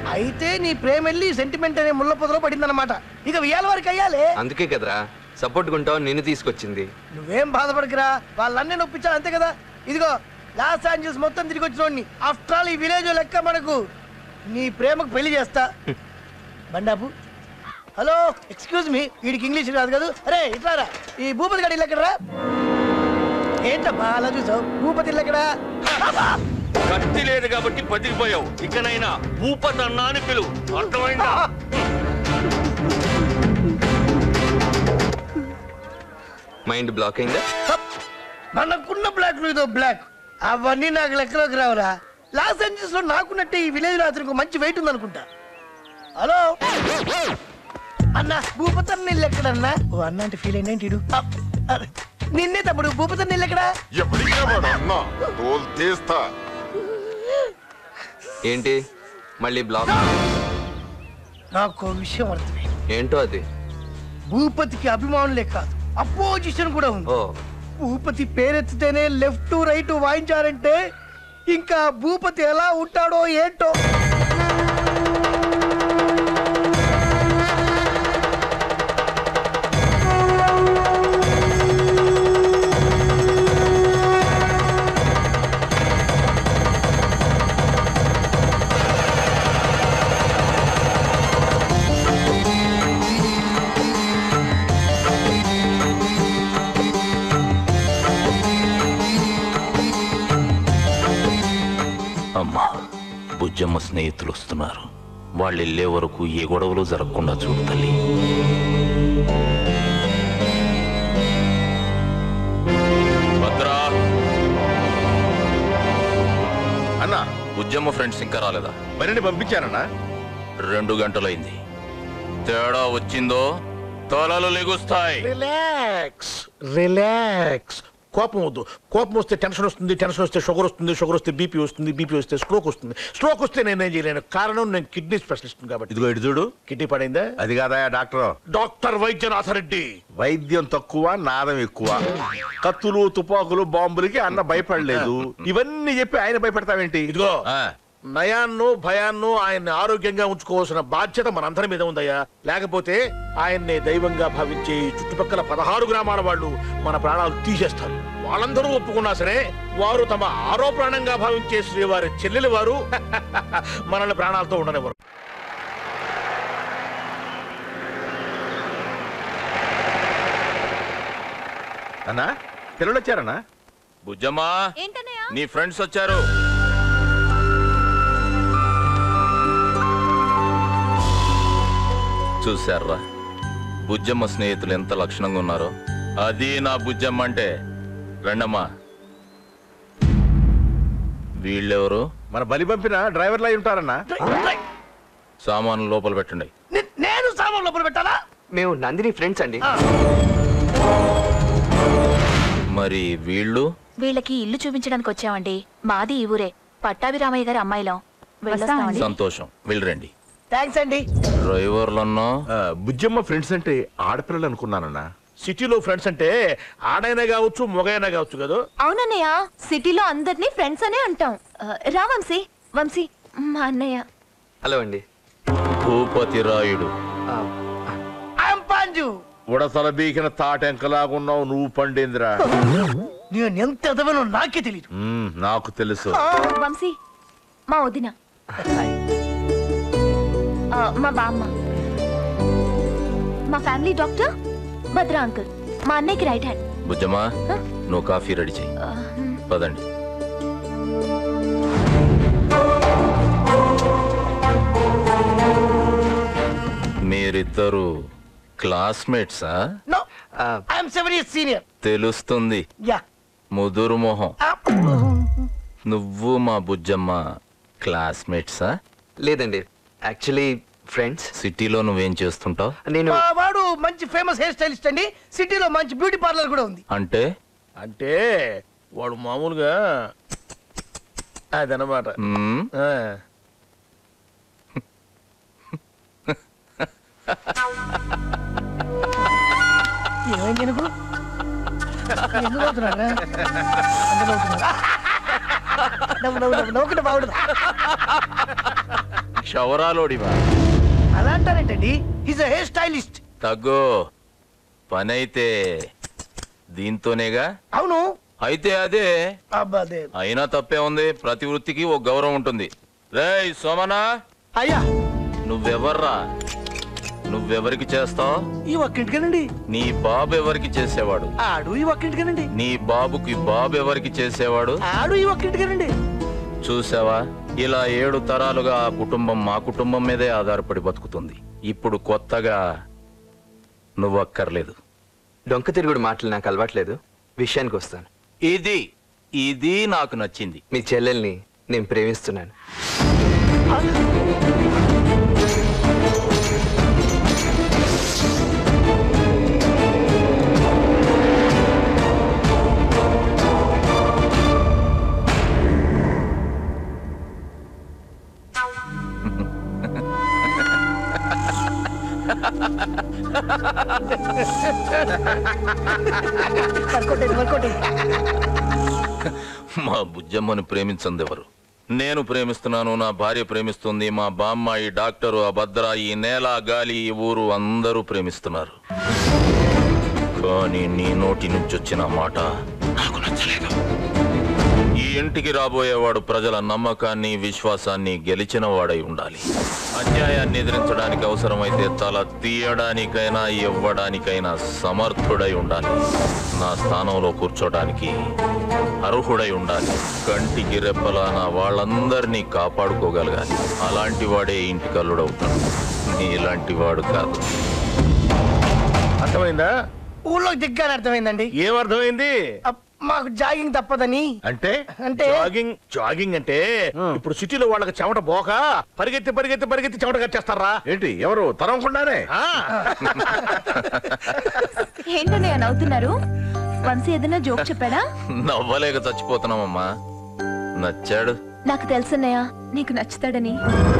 అయితే నీ ప్రేమ వెళ్ళి సెంటిమెంట్ అనే ముళ్ళ పొదలో పడిందన్నమాట ఇక వియాల వరకు అయ్యాలే అందుకే కదరా సపోర్ట్ గుంటావు నిన్ను తీసుకొచ్చింది నువ్వేం బాధపడకురా వాళ్ళన్నీ నొప్పించాలి అంతే కదా ఇదిగో లాస్ ఏంజల్స్ మొత్తం తిరిగి వచ్చినోడిని ఆఫ్టర్ ఆల్ ఈ విలేజ్ లెక్క మనకు నీ ప్రేమకు పెళ్లి చేస్తా బండాపు హలో ఎక్స్క్యూజ్ మీ వీడికి ఇంగ్లీష్ రాదు కదా అరే ఇట్లారా ఈ భూపతి గడి ఎక్కడరా ఏంటమ్మా అలా చూసావు భూపతి ఇల్లు ఎక్కడా కత్తి లేదు కాబట్టి బతికిపోయావు ఇకనైనా భూపతి అన్నా అని పిలువు అర్థమైందా మైండ్ బ్లాక్ అయిందా మనకున్న బ్లాక్ ఇదో బ్లాక్ అవన్నీ నాకు లెక్కలోకి రావురా లాస్ ఏంజల్స్ లో నాకున్నట్టే ఈ విలేజ్ లో అతనికి మంచి వెయిట్ ఉంది అనుకుంటా హలో అన్న భూపతన్ నీళ్ళు ఎక్కడన్నా ఓ అన్న అంటే ఫీల్ అయినా ఏంటి నిన్నే తమ్ముడు భూపతన్ నీళ్ళు ఎక్కడా ఎప్పటికే వాడు అన్న తోలు తీస్తా ఏంటి మళ్ళీ బ్లాక్ నాకు ఓ విషయం అర్థమైంది ఏంటో అది భూపతికి అభిమానులే కాదు అపోజిషన్ కూడా ఉంది ఓ భూపతి పేరెత్తితేనే లెఫ్ట్ రైట్ వాయించారంటే ఇంకా భూపతి ఎలా ఉంటాడో ఏంటో అమ్మా బుజ్జమ్మ స్నేహితులు వస్తున్నారు వాళ్ళు వెళ్ళే వరకు ఏ గొడవలు జరగకుండా చూడు తల్లి భద్రా అన్న బుజ్జమ్మ ఫ్రెండ్స్ ఇంకా రాలేదా మరిని పంపించానన్నా రెండు గంటలైంది తేడా వచ్చిందో తలలు లెగుస్తాయి రిలాక్స్ రిలాక్స్ కోపం వద్దు కోపం వస్తే టెన్షన్ వస్తుంది టెన్షన్ వస్తే షుగర్ వస్తుంది షుగర్ వస్తే బీపీ వస్తుంది బీపీ వస్తే స్ట్రోక్ వస్తుంది స్ట్రోక్ వస్తే నేనేం చేయలేను కారణం నేను కిడ్నీ స్పెషలిస్ట్ కాబట్టి ఇదిగో ఇటు చూడు కిడ్నీ పడిందా అది కాదా డాక్టర్ డాక్టర్ వైద్యనాథరెడ్డి వైద్యం తక్కువ నాదం ఎక్కువ కత్తులు తుపాకులు బాంబులకి అన్న భయపడలేదు ఇవన్నీ చెప్పి ఆయన భయపెడతావేంటి ఇదిగో ఆ, నయాన్నో భయాన్నో ఆయన్ని ఆరోగ్యంగా ఉంచుకోవాల్సిన బాధ్యత మనందరి మీద ఉందయ్యా లేకపోతే ఆయన్ని దైవంగా భావించే ఈ చుట్టుపక్కల పదహారు గ్రామాల వాళ్ళు మన ప్రాణాలు తీసేస్తారు వాళ్ళందరూ ఒప్పుకున్నా సరే వారు తమ ఆరో ప్రాణంగా భావించే శ్రీవారి చెల్లెలి వారు మనల్ని ప్రాణాలతో ఉండనివ్వరు అన్నా పిల్లలు వచ్చారన్నా బుజ్జమ్మా ఏంటన్నయ్య నీ ఫ్రెండ్స్ వచ్చారు చూశారా బుజ్జమ్మ స్నేహితులు ఎంత లక్షణంగా ఉన్నారో అది నా బుజ్జమ్మ అంటే రండమ్మా వీళ్ళెవరు మన బలి పంపిన డ్రైవర్లు అయి ఉంటారన్నా సామాను లోపల పెట్టండి నే- నేను సామాన్ లోపల పెట్టాలా మేము నందిని ఫ్రెండ్స్ అండి మరి వీళ్ళు వీళ్ళకి ఇల్లు చూపించడానికి వచ్చామండి మాది ఈ ఊరే పట్టాభిరామయ్య గారి అమ్మాయిలం వెళ్ళొస్తామండి సంతోషం వెళ్ళరండి థ్యాంక్స్ అండి డ్రైవర్లన్నా ఆ, బుజ్జమ్మ ఫ్రెండ్స్ అంటే ఆడపిల్లలు అనుకున్నానన్నా సిటీలో ఫ్రెండ్స్ అంటే ఆడైనా కావచ్చు మొగైనా కావచ్చు కదా అవునన్నయ్య సిటీలో అందరినీ ఫ్రెండ్స్ అనే అంటాం ఆ, రా వంశీ వంశీ మా అన్నయ్య హలో అండి భూపతి రాయుడు ఆ, ఐఎమ్ పాంజు ఉడతల బీకిన తాటెంకలాగున్నావు నువ్వు పండేందిరా నేను ఎంత ఎదవనో నాకే తెలియదు మ్మ్, నాకు తెలుసు వంశీ మా వదిన హాయ్. ఆ, మా బామ్మ మా ఫ్యామిలీ డాక్టర్ భద్రా అంకుల్ మా అన్నయ్యకి రైట్ హ్యాండ్ బుజ్జమ్మా హ? నువ్వు కాఫీ రెడీ చెయ్యి ఆ, పదండి మీరిద్దరు క్లాస్మేట్సా నో ఆ, ఐఎమ్ సెవెన్ ఇయర్స్ సీనియర్ తెలుస్తుంది యా ముదురు మొహం నువ్వు మా బుజ్జమ్మ క్లాస్మేట్సా లేదండి యాక్చువల్లీ ఫ్రెండ్స్ సిటీలో నువ్వేం చేస్తుంటావు నేను మా వాడు మంచి ఫేమస్ హెయిర్ స్టైలిస్ట్ అండి సిటీలో మంచి బ్యూటీ పార్లర్ కూడా ఉంది అంటే అంటే వాడు మామూలుగా అదనమాట మ్మ్, ఆ. ఏమైంది నీకు ఎందుకు అవుతున్నారా అందరూ నవ్వుతున్నారు. నవ్వు నవ్వు నవ్వు నవ్వుకుంటే బాగుండదు క్షవరాలోడివా అలా అంటారేంటండి ఈజ్ హెయిర్ స్టైలిస్ట్ తగ్గు పనైతే దీంతోనేగా అవును అయితే అదే అబ్బా అదే అయినా తప్పే ఉంది ప్రతి వృత్తికి ఒక గౌరవం ఉంటుంది రేయ్ సోమనా అయ్యా నువ్వెవర్రా నువ్వెవరికి చేస్తావు ఈ ఒక్కింటికేనండి నీ బాబు ఎవరికి చేసేవాడు ఆడు ఈ ఒక్కింటికేనండి నీ బాబుకి బాబు ఎవరికి చేసేవాడు ఆడు ఈ ఒక్కింటికేనండి చూసావా ఇలా ఏడు తరాలుగా ఆ కుటుంబం మా కుటుంబం మీదే ఆధారపడి బతుకుతుంది ఇప్పుడు కొత్తగా నువ్వు అక్కర్లేదు డొంక తిరుగుడు మాటలు నాకు అలవాట్లేదు విషయానికి వస్తాను ఇది ఇది నాకు నచ్చింది మీ చెల్లెల్ని నేను ప్రేమిస్తున్నాను వర్కౌట్ వర్కౌట్ మా బుజ్జమ్మని ప్రేమించంది ఎవరు నేను ప్రేమిస్తున్నాను నా భార్య ప్రేమిస్తుంది మా బామ్మ ఈ డాక్టరు ఆ భద్ర ఈ నేల గాలి ఈ ఊరు అందరూ ప్రేమిస్తున్నారు కానీ నీ నోటి నుంచి వచ్చిన మాట నాకు నచ్చలేదు ఈ ఇంటికి రాబోయేవాడు ప్రజల నమ్మకాన్ని విశ్వాసాన్ని గెలిచిన వాడై ఉండాలి అన్యాయాన్ని ఎదిరించడానికి అవసరమైతే తల తీయడానికైనా ఇవ్వడానికైనా సమర్థుడై ఉండాలి నా స్థానంలో కూర్చోడానికి అర్హుడై ఉండాలి కంటికి రెప్పలా నా వాళ్ళందరినీ కాపాడుకోగలగాలి అలాంటి వాడే ఇంటికి అల్లుడవుతాడు నీలాంటి వాడు కాదు అర్థమైందా ఊళ్ళోకి దిగ్గాని అర్థమైందండి ఏమర్థమైంది అప్, మాకు జాగింగ్ తప్పదని అంటే అంటే? జాగింగ్ జాగింగ్ అంటే ఇప్పుడు సిటీలో వాళ్ళకి చెమట పోక పరిగెత్తి పరిగెత్తి పరిగెత్తి చెమట కట్టేస్తారా ఏంటి ఎవరు తరవకుండానే ఆ, ఏంటనే నవ్వుతున్నారు వంశీ ఏదైనా జోక్ చెప్పాడా నవ్వలేక చచ్చిపోతున్నామమ్మా నచ్చాడు నాకు తెలుసన్నయ్య నీకు నచ్చుతాడని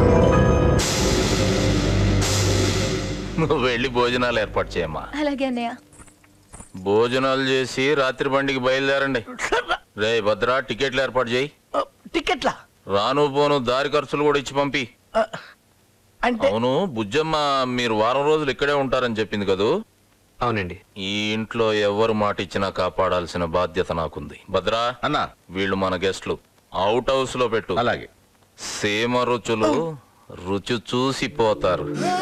నువ్వు వెళ్ళి భోజనాలు ఏర్పాటు చేయమ్మా అలాగే అన్నయ్య భోజనాలు చేసి రాత్రి బండికి బయలుదేరండి రే భద్ర టికెట్లు ఏర్పాటు చేయి ఆ, టికెట్లా రాను పోను దారి ఖర్చులు కూడా ఇచ్చి పంపి ఆ, అంటే అవును బుజ్జమ్మ మీరు వారం రోజులు ఇక్కడే ఉంటారని చెప్పింది కదూ అవునండి ఈ ఇంట్లో ఎవరు మాట ఇచ్చినా కాపాడాల్సిన బాధ్యత నాకుంది భద్రా అన్నా వీళ్ళు మన గెస్ట్లు అవుట్ హౌస్ లో పెట్టు అలాగే సీమ రుచులు రుచి చూసి పోతారు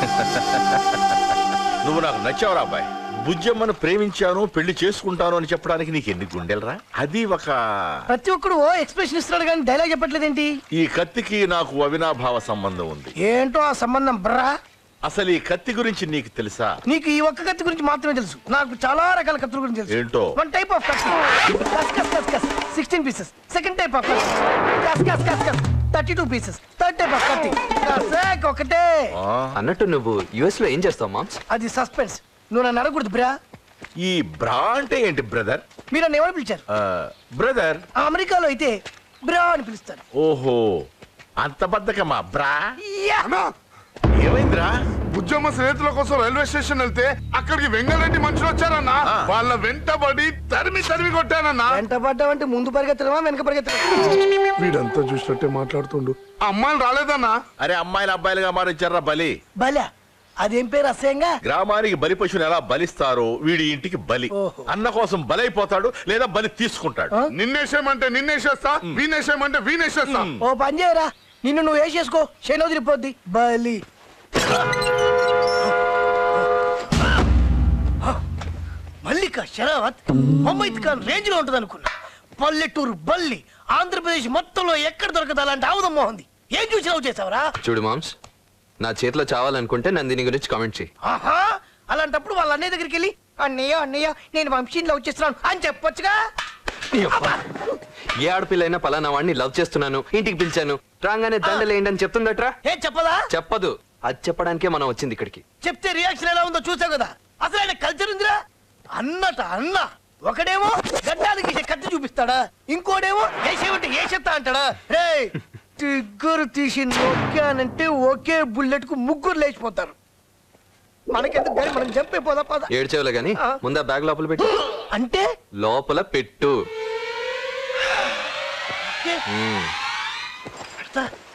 నువ్వు నాకు నచ్చావురా అబ్బాయి బుజ్జమ్మను ప్రేమించాను పెళ్లి చేసుకుంటాను అని చెప్పడానికి నీకు ఎన్ని గుండెలరా అది ఒక ప్రతి ఒక్కడు ఓ ఎక్స్ప్రెషన్ ఇస్తున్నాడు కానీ డైలాగ్ చెప్పట్లేదేంటి ఈ కత్తికి నాకు అవినాభావ సంబంధం ఉంది ఏంటో ఆ సంబంధం బ్రా అసలు ఈ కత్తి గురించి నీకు తెలుసా నీకు ఈ ఒక్క కత్తి గురించి మాత్రమే తెలుసు నాకు చాలా రకాల కత్తుల గురించి తెలుసు ఏంటో? వన్ టైప్ ఆఫ్ కత్తి కస్ కస్ కస్ కస్ sixteen pieces second type of కత్తి కస్ కస్ కస్ కస్ thirty two pieces third type of కత్తి కసాక్ ఒకటే ఆ, అన్నట్టు నువ్వు యుఎస్ లో ఏం చేస్తావు మామ్స్ అది సస్పెన్స్ నువ్వు నన్ను అడగకూడదు బ్రా ఈ బ్రా అంటే ఏంటి బ్రదర్ మీరు నన్ను ఎవరు పిలిచారు బ్రదర్ ఆ అమెరికాలో అయితే బ్రా అని పిలుస్తారు ఓహో అంత బద్దకమా బ్రా యా! ఏమైందిరా బుజ్జమ్మ స్నేహితుల కోసం రైల్వే స్టేషన్ వెళ్తే అక్కడికి వెంగళరెడ్డి మనుషులు వచ్చారన్నా ఆ. వాళ్ళ వెంటబడి తరిమి తరిమి కొట్టానన్నా వెంట పడ్డావంటే ముందు పరిగెత్తడమా వెనక పరిగెత్తడమా వీడంతా చూసినట్టే మాట్లాడుతుండు ఆ అమ్మాయిలు రాలేదన్నా అరే అమ్మాయిలు అబ్బాయిలుగా మారించారా బలి బలా అదేం పేరు అసహ్యంగా గ్రామానికి బలి పశువుని ఎలా బలిస్తారో వీడి ఇంటికి బలి ఓహో. అన్న కోసం బలైపోతాడు లేదా బలి తీసుకుంటాడు ఆ? నిన్నేసేమంటే నిన్నేసేస్తా వీనేసేమంటే వీనేసేస్తా ఓ పని చేయరా నిన్ను నువ్వు వేసేసుకో శని వదిలిపోద్ది బలి మల్లిక షరావత్ మొహమ్మద్ ఖాన్ రేంజ్ లో ఉంటుంది అనుకున్నా పల్లెటూరు బల్లి ఆంధ్రప్రదేశ్ మొత్తంలో ఎక్కడ దొరకదు అలాంటి ఆవుదం మోహంది ఏం చూసి లవ్ చేసావరా చూడు మామ్స్ నా చేతిలో చావాలనుకుంటే నందిని గురించి కామెంట్ చేయి ఆహా అలాంటప్పుడు వాళ్ళ అన్నయ్య దగ్గరికి వెళ్ళి అన్నయ్య అన్నయ్య నేను వంశీని లవ్ చేస్తున్నాను అని చెప్పొచ్చుగా ఏ ఆడపిల్లైనా పలానా వాడిని లవ్ చేస్తున్నాను ఇంటికి పిలిచాను రాగానే దండలేయండి అని చెప్తుందట్రా ఏ చెప్పదా చెప్పదు అది చెప్పడానికే మనం వచ్చింది ఇక్కడికి చెప్తే రియాక్షన్ ఎలా ఉందో చూసావు కదా అసలు ఆయన కల్చర్ ఉందిరా అన్నట అన్న ఒకడేమో గడ్డానికి గీసే కత్తి చూపిస్తాడా ఇంకోడేమో ఏసేమంటే ఏసేస్తా అంటాడా రే తిగ్గురు తీసి నొక్కానంటే ఒకే బుల్లెట్ కు ముగ్గురు లేచిపోతారు మనకెందుకు గాని మనం జంప్ అయిపోదా పద ఏడ్చేవలే గాని ఆ. ముందా బ్యాగ్ లోపల పెట్టు అంటే లోపల పెట్టు ఏ, మ్మ్. పెడతా